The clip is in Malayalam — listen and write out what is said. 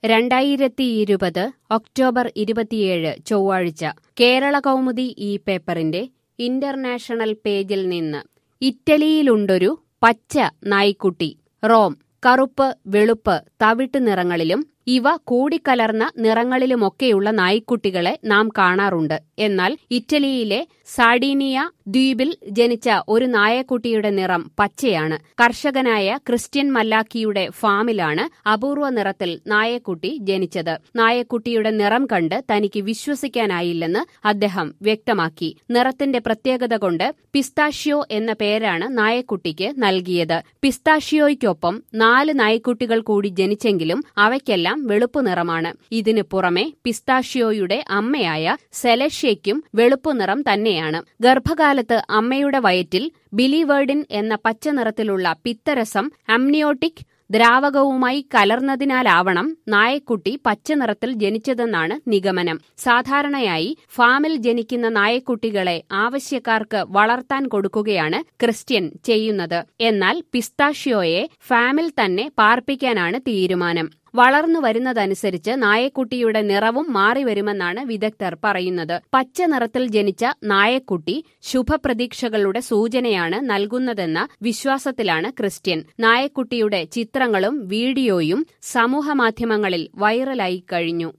രണ്ടായിരത്തി ഇരുപത് ഒക്ടോബർ ഇരുപത്തിയേഴ് ചൊവ്വാഴ്ച കേരള കൗമുദി ഈ പേപ്പറിന്റെ ഇന്റർനാഷണൽ പേജിൽ നിന്ന് ഇറ്റലിയിലുണ്ടൊരു പച്ച നായ്ക്കുട്ടി റോം കറുപ്പ് വെളുപ്പ് തവിട്ട് നിറങ്ങളിലും ഇവ കൂടിക്കലർന്ന നിറങ്ങളിലുമൊക്കെയുള്ള നായ്ക്കുട്ടികളെ നാം കാണാറുണ്ട് എന്നാൽ ഇറ്റലിയിലെ സാഡീനിയ ദ്വീപിൽ ജനിച്ച ഒരു നായക്കുട്ടിയുടെ നിറം പച്ചയാണ് കർഷകനായ ക്രിസ്ത്യൻ മല്ലാക്കിയുടെ ഫാമിലാണ് അപൂർവ നിറത്തിൽ നായക്കുട്ടി ജനിച്ചത് നായക്കുട്ടിയുടെ നിറം കണ്ട് തനിക്ക് വിശ്വസിക്കാനായില്ലെന്ന് അദ്ദേഹം വ്യക്തമാക്കി നിറത്തിന്റെ പ്രത്യേകത കൊണ്ട് പിസ്താഷ്യോ എന്ന പേരാണ് നായക്കുട്ടിക്ക് നൽകിയത് പിസ്താഷ്യോയ്ക്കൊപ്പം നാല് നായ്ക്കുട്ടികൾ കൂടി ജനിച്ചെങ്കിലും അവയ്ക്കെല്ലാം വെളുപ്പു നിറമാണ് ഇതിനു പുറമെ പിസ്താഷ്യോയുടെ അമ്മയായ സെലഷ്യയ്ക്കും വെളുപ്പു നിറം തന്നെയാണ് ഗർഭകാലത്ത് അമ്മയുടെ വയറ്റിൽ ബിലിവേർഡിൻ എന്ന പച്ച നിറത്തിലുള്ള പിത്തരസം അമ്നിയോട്ടിക് ദ്രാവകവുമായി കലർന്നതിനാലാവണം നായക്കുട്ടി പച്ച നിറത്തിൽ ജനിച്ചതെന്നാണ് നിഗമനം സാധാരണയായി ഫാമിൽ ജനിക്കുന്ന നായക്കുട്ടികളെ ആവശ്യക്കാർക്ക് വളർത്താൻ കൊടുക്കുകയാണ് ക്രിസ്ത്യൻ ചെയ്യുന്നത് എന്നാൽ പിസ്താഷ്യോയെ ഫാമിൽ തന്നെ പാർപ്പിക്കാനാണ് തീരുമാനം വളർന്നു വരുന്നതനുസരിച്ച് നായക്കുട്ടിയുടെ നിറവും മാറിവരുമെന്നാണ് വിദഗ്ധർ പറയുന്നത് പച്ച നിറത്തിൽ ജനിച്ച നായക്കുട്ടി ശുഭപ്രതീക്ഷകളുടെ സൂചനയാണ് നൽകുന്നതെന്ന വിശ്വാസത്തിലാണ് ക്രിസ്ത്യൻ നായക്കുട്ടിയുടെ ചിത്രങ്ങളും വീഡിയോയും സമൂഹമാധ്യമങ്ങളിൽ വൈറലായി കഴിഞ്ഞു